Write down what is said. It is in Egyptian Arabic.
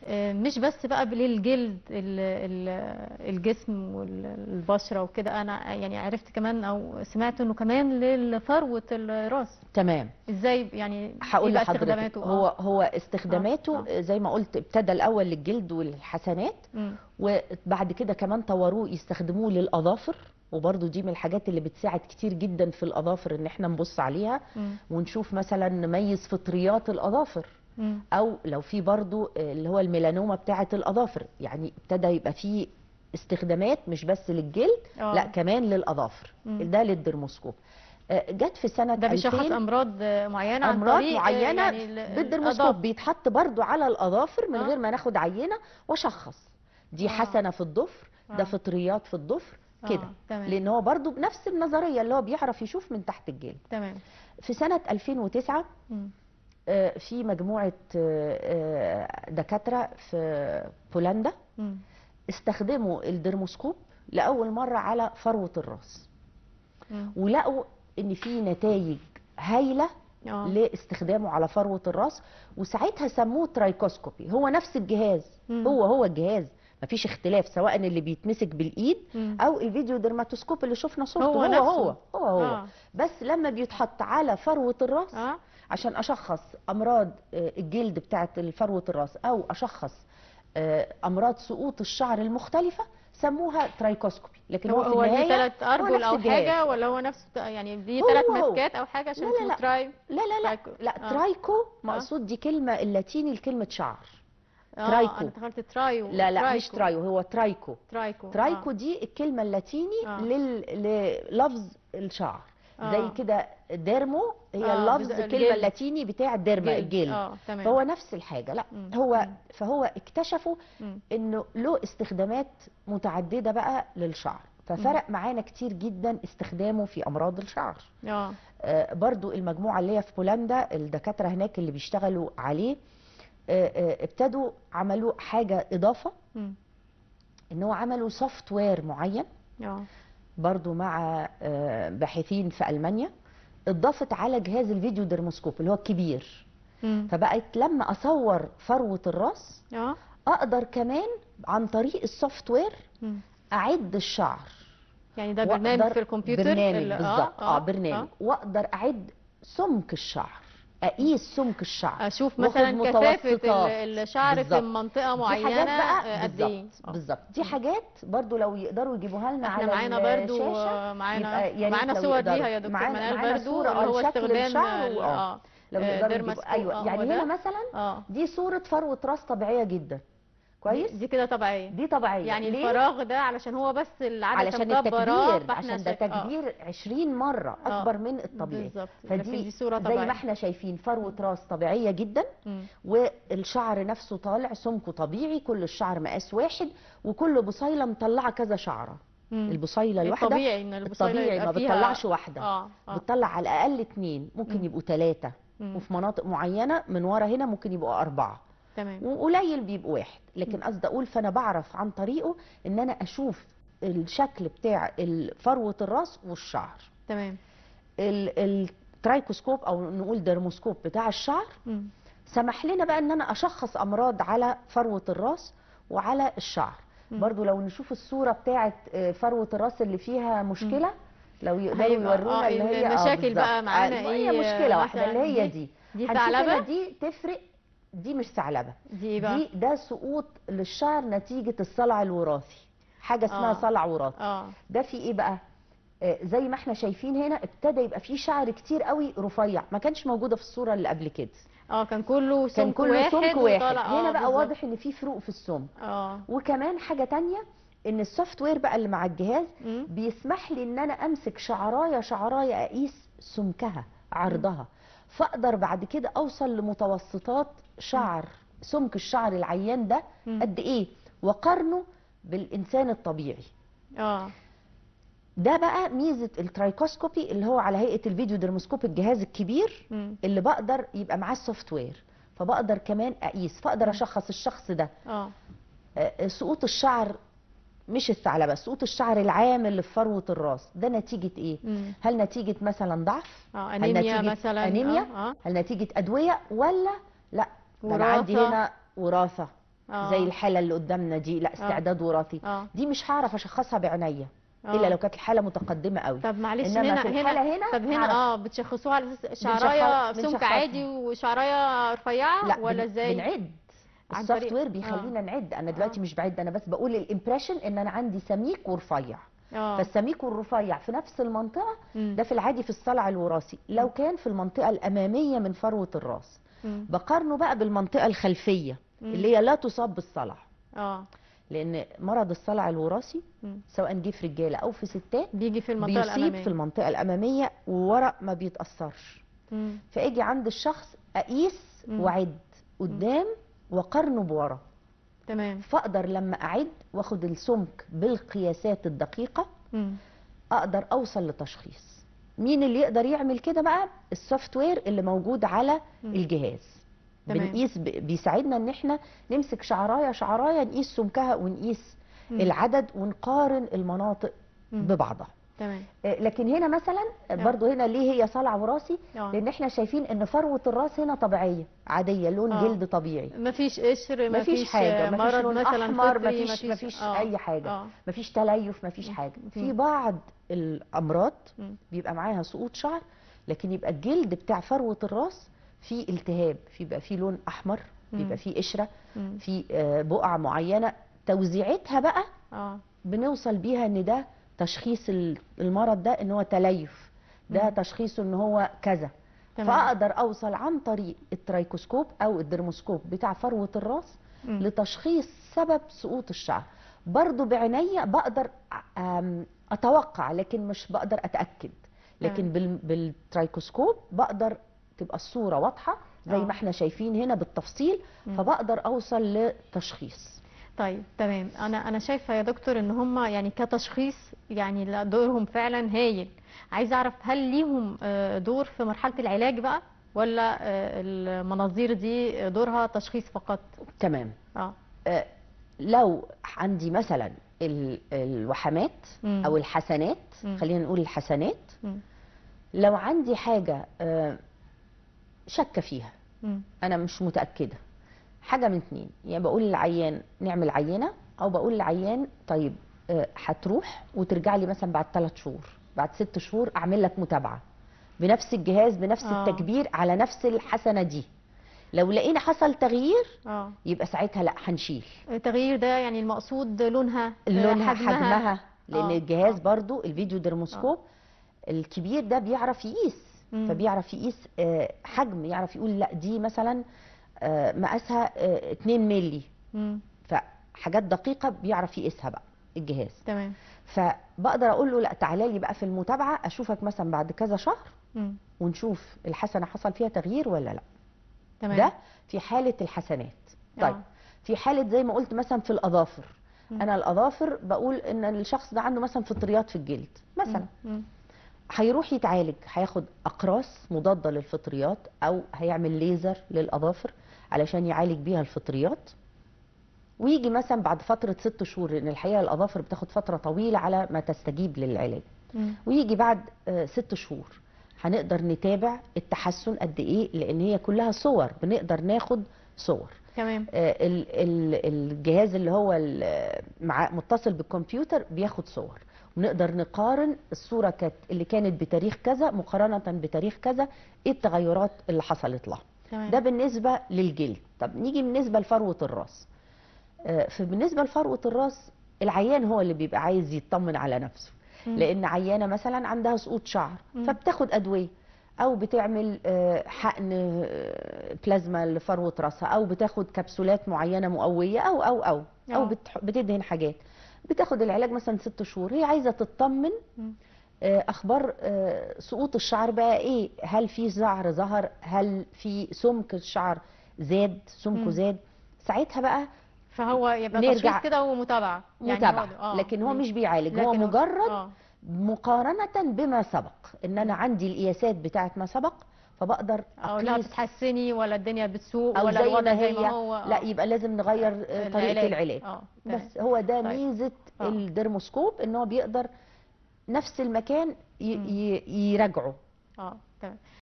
آه، مش بس بقى للجلد ال- ال- الجسم والبشره وكده انا يعني عرفت كمان او سمعت انه كمان لفروه الراس تمام ازاي يعني هقول إيه بقى لحضرتك استخداماته؟ هو آه. هو استخداماته آه. زي ما قلت ابتدى الاول للجلد والحسنات مم. وبعد كده كمان طوروه يستخدموه للاظافر وبرضو دي من الحاجات اللي بتساعد كتير جدا في الاظافر ان احنا نبص عليها مم. ونشوف مثلا نميز فطريات الاظافر مم. او لو في برضو اللي هو الميلانوما بتاعه الاظافر يعني ابتدى يبقى فيه استخدامات مش بس للجلد آه. لا كمان للاظافر مم. ده للدرموسكوب آه، جت في سنه ده بيشخص 2000 امراض آه، معينه عن امراض طريق آه، معينه يعني ال- بالدرموسكوب الأضافة. بيتحط برضو على الاظافر من آه. غير ما ناخد عينه واشخص دي آه. حسنه في الضفر ده آه. فطريات في الضفر آه، كده تمام. لان هو برضو بنفس النظريه اللي هو بيعرف يشوف من تحت الجلد تمام في سنه 2009 مم. آه، في مجموعه آه، آه، دكاتره في بولندا مم. استخدموا الدرموسكوب لاول مره على فروه الراس مم. ولقوا ان في نتائج هايله آه. لاستخدامه على فروه الراس وساعتها سموه ترايكوسكوبي هو نفس الجهاز مم. هو هو الجهاز مفيش اختلاف سواء اللي بيتمسك بالايد مم. او الفيديو درماتوسكوب اللي شفنا صورته هو هو نفسه. هو هو, هو. آه. بس لما بيتحط على فروه الراس اه عشان اشخص امراض آه، الجلد بتاعت فروه الراس او اشخص آه، امراض سقوط الشعر المختلفه سموها ترايكوسكوبي لكن هو هو, في هو ليه النهايه ثلاث هو ارجل نفس او الجهاز. حاجه ولا هو نفسه يعني ليه هو ثلاث هو. مسكات او حاجه عشان لا، لا، اسمه لا. تراي لا لا لا ترايكو. لا آه. ترايكو مقصود دي كلمه اللاتيني لكلمه شعر اه ترايكو. انا افتكرت ترايو لا لا مش ترايكو. ترايو هو ترايكو ترايكو ترايكو آه. دي الكلمه اللاتيني آه. لل... للفظ الشعر آه. زي كده ديرمو هي آه، اللفظ بز- الكلمه الجلد. اللاتيني بتاع الديرما الجلد اه تمام فهو نفس الحاجه لا مم. هو مم. فهو اكتشفوا مم. انه له استخدامات متعدده بقى للشعر ففرق معانا كتير جدا استخدامه في امراض الشعر اه آه، برضو المجموعة اللي هي في بولندا الدكاترة هناك اللي بيشتغلوا عليه آه، آه، ابتدوا عملوا حاجة إضافة مم. إن هو عملوا سوفت وير معين اه برضو مع آه، باحثين في ألمانيا اتضافت على جهاز الفيديو درموسكوب اللي هو الكبير مم. فبقت لما أصور فروة الراس اه أقدر كمان عن طريق السوفت وير مم. أعد الشعر يعني ده برنامج وأقدر- في الكمبيوتر برنامج ال- بالظبط اه, برنامج واقدر اعد سمك الشعر اقيس سمك الشعر اشوف واخد مثلا كثافه متوسطات. ال- الشعر في بالظبط. منطقه دي حاجات معينه بقى آه، قد ايه بالظبط آه. بالظبط دي حاجات برضو لو يقدروا يجيبوها لنا احنا على معانا برضو الشاشة آه، معانا يبقى يا ريت معانا لو صور يقدروا. ليها يا دكتور معانا- منال معانا برضو صورة اللي آه، هو لشكل استخدام الشعر ال- و- اه لو آه، يقدروا ديرما يجيبوا سكوب. ايوه آه، يعني هو ده؟ هنا مثلا اه دي صورة فروة راس طبيعية جدا كويس دي, دي كده طبيعيه دي طبيعية يعني ليه؟ الفراغ ده علشان هو بس العدسه علشان مكبراه التكبير فاحنا عشان ده شايف- آه، تكبير 20 مرة آه، أكبر من الطبيعي بالظبط لكن فدي دي صوره زي طبيعيه ما احنا شايفين فروة راس طبيعية جدا مم. والشعر نفسه طالع سمكه طبيعي كل الشعر مقاس واحد وكل بصيلة مطلعة كذا شعرة مم. البصيلة الواحدة الطبيعي ان البصيله الطبيعي يبقى ما فيها- بتطلعش واحدة اه اه بتطلع على الأقل اتنين ممكن مم. يبقوا تلاتة مم. وفي مناطق معينة من ورا هنا ممكن يبقوا أربعة تمام وقليل بيبقوا واحد لكن قصدي أقول فأنا بعرف عن طريقه إن أنا أشوف الشكل بتاع ال- فروة الراس والشعر تمام ال- الترايكوسكوب أو نقول درموسكوب بتاع الشعر مم. سمح لنا بقى ان انا اشخص امراض على فروه الراس وعلى الشعر مم. برضو لو نشوف الصوره بتاعه آه، فروه الراس اللي فيها مشكله لو يقدروا هيبقى- يورونا آه، اللي هي آه، المشاكل بالظبط. بقى معانا آه، إيه، هي مشكله واحده مثلاً اللي هي دي- دي دي هنشوف هنا ثعلبة دي تفرق دي مش ثعلبه دي ايه بقى دي ده سقوط للشعر نتيجه الصلع الوراثي حاجه اسمها آه. صلع وراثي اه ده في ايه بقى آه، زي ما احنا شايفين هنا ابتدى يبقى فيه شعر كتير قوي رفيع ما كانش موجوده في الصوره اللي قبل كده اه كان كله سمك كان كله واحد سمك واحد وطالع- آه، هنا بقى بالظبط. واضح ان في فروق في السمك اه وكمان حاجه تانية ان السوفت وير بقى اللي مع الجهاز مم. بيسمح لي ان انا امسك شعرايه شعرايه اقيس سمكها عرضها فاقدر بعد كده اوصل لمتوسطات شعر سمك الشعر العيان ده مم. قد ايه وقارنه بالانسان الطبيعي اه ده بقى ميزه الترايكوسكوبي اللي هو على هيئه الفيديو درموسكوب الجهاز الكبير مم. اللي بقدر يبقى معاه السوفت وير فبقدر كمان اقيس فاقدر اشخص الشخص ده اه آه، سقوط الشعر مش الثعلبه سقوط الشعر العام اللي في فروه الراس ده نتيجه ايه مم. هل نتيجه مثلا ضعف اه هل انيميا نتيجة مثلا انيميا اه, آه. هل نتيجه ادويه ولا لا ده انا وراثة. عندي هنا وراثه آه. زي الحاله اللي قدامنا دي لا استعداد وراثي اه دي مش هعرف اشخصها بعينيا آه. الا لو كانت الحاله متقدمه قوي طب معلش إنما هنا في هنا الحالة هنا طب هنا هعرف. اه بتشخصوها على اساس شعرايه بنشخص- سمك بنشخصها. عادي وشعرايه رفيعه لا ولا بن- ازاي بنعد عن السوفت طريق- وير بيخلينا نعد انا دلوقتي آه. مش بعد انا بس بقول الامبريشن ان انا عندي سميك ورفيع اه فالسميك والرفيع في نفس المنطقه مم. ده في العادي في الصلع الوراثي لو كان في المنطقه الاماميه من فروه الراس مم. بقارنه بقى بالمنطقه الخلفيه مم. اللي هي لا تصاب بالصلع اه لان مرض الصلع الوراثي مم. سواء جه في رجاله او في ستات بيجي في المنطقه بيصيب الاماميه في المنطقه الاماميه وورق ما بيتاثرش مم. فاجي عند الشخص اقيس مم. واعد قدام واقارنه بورا تمام فاقدر لما اعد واخد السمك بالقياسات الدقيقه مم. اقدر اوصل لتشخيص مين اللي يقدر يعمل كده بقى السوفت وير اللي موجود على مم. الجهاز تمام. بنقيس ب- بيساعدنا ان احنا نمسك شعرايه شعرايه نقيس سمكها ونقيس مم. العدد ونقارن المناطق مم. ببعضها تمام آه، لكن هنا مثلا برضو هنا ليه هي صلع وراثي اه لان احنا شايفين ان فروه الراس هنا طبيعيه عاديه لون آه. جلد طبيعي مفيش قشر مفيش حاجه مفيش مرض لون مثلا احمر فطري، مفيش مفيش آه. اي حاجه اه مفيش تليف مفيش حاجه في مم. بعض الامراض مم. بيبقى معاها سقوط شعر لكن يبقى الجلد بتاع فروه الراس فيه التهاب في بيبقى فيه لون احمر مم. بيبقى فيه قشره مم. في آه، بقع معينه توزيعتها بقى اه بنوصل بيها ان ده تشخيص ال- المرض ده ان هو تليف ده مم. تشخيصه ان هو كذا تمام. فاقدر اوصل عن طريق الترايكوسكوب او الدرموسكوب بتاع فروه الراس مم. لتشخيص سبب سقوط الشعر برضو بعينيا بقدر أم، اتوقع لكن مش بقدر اتاكد لكن تمام. بال- بالترايكوسكوب بقدر تبقى الصوره واضحه زي آه. ما احنا شايفين هنا بالتفصيل مم. فبقدر اوصل لتشخيص طيب تمام انا انا شايفه يا دكتور ان هم يعني كتشخيص يعني لا دورهم فعلا هايل عايزه اعرف هل ليهم آه، دور في مرحله العلاج بقى ولا آه، المناظير دي دورها تشخيص فقط تمام اه آه، لو عندي مثلا ال- الوحمات مم. او الحسنات مم. خلينا نقول الحسنات مم. لو عندي حاجه آه، شاكه فيها مم. انا مش متاكده حاجه من اتنين يا يعني بقول للعيان نعمل عينه او بقول للعيان طيب آه، هتروح وترجع لي مثلا بعد ثلاث شهور بعد ست شهور اعمل لك متابعه بنفس الجهاز بنفس آه. التكبير على نفس الحسنه دي لو لقينا حصل تغيير اه يبقى ساعتها لا هنشيل التغيير ده يعني المقصود لونها آه، لونها حجمها, لان آه، الجهاز آه. برضو الفيديو درموسكوب الكبير ده بيعرف يقيس مم. فبيعرف يقيس آه، حجم يعرف يقول لا دي مثلا آه، مقاسها آه، 2 مللي مم. فحاجات دقيقه بيعرف يقيسها بقى الجهاز تمام فبقدر اقول له لا تعالى لي بقى في المتابعه اشوفك مثلا بعد كذا شهر مم. ونشوف الحسنه حصل فيها تغيير ولا لا تمام ده في حاله الحسنات طيب آه. في حاله زي ما قلت مثلا في الاظافر مم. انا الاظافر بقول ان الشخص ده عنده مثلا فطريات في الجلد مثلا مم. هيروح يتعالج هياخد اقراص مضاده للفطريات او هيعمل ليزر للاظافر علشان يعالج بيها الفطريات ويجي مثلا بعد فتره ست شهور لان الحقيقه الاظافر بتاخد فتره طويله على ما تستجيب للعلاج مم. ويجي بعد آه، ست شهور هنقدر نتابع التحسن قد ايه لان هي كلها صور بنقدر ناخد صور تمام آه، ال- ال- الجهاز اللي هو ال- مع متصل بالكمبيوتر بياخد صور ونقدر نقارن الصورة كانت اللي كانت بتاريخ كذا مقارنة بتاريخ كذا ايه التغيرات اللي حصلت لها تمام ده بالنسبة للجلد طب نيجي بالنسبة لفروة الراس آه، فبالنسبة لفروة الراس العيان هو اللي بيبقى عايز يطمن على نفسه مم. لان عيانه مثلا عندها سقوط شعر مم. فبتاخد ادويه او بتعمل آه، حقن آه، بلازما لفروه راسها او بتاخد كبسولات معينه مقويه او او او او آه. بتح- بتدهن حاجات بتاخد العلاج مثلا ست شهور هي عايزه تطمن مم. آه، اخبار آه، سقوط الشعر بقى ايه هل في شعر ظهر هل في سمك الشعر زاد سمكه مم. زاد ساعتها بقى فهو يبقى نرجع- تشخيص كده ومتابعه يعني متابعه هو- آه. لكن هو مم. مش بيعالج هو لكن مجرد آه. مقارنة بما سبق ان انا عندي القياسات بتاعت ما سبق فبقدر او لا اقيس بتتحسني ولا الدنيا بتسوء او ولا زي الوضع ما زي هي ما هو لا يبقى لازم نغير آه، طريقة العلاج اه تمام. بس هو ده طيب. ميزة آه. الدرموسكوب ان هو بيقدر نفس المكان ي- مم. ي- يراجعه اه تمام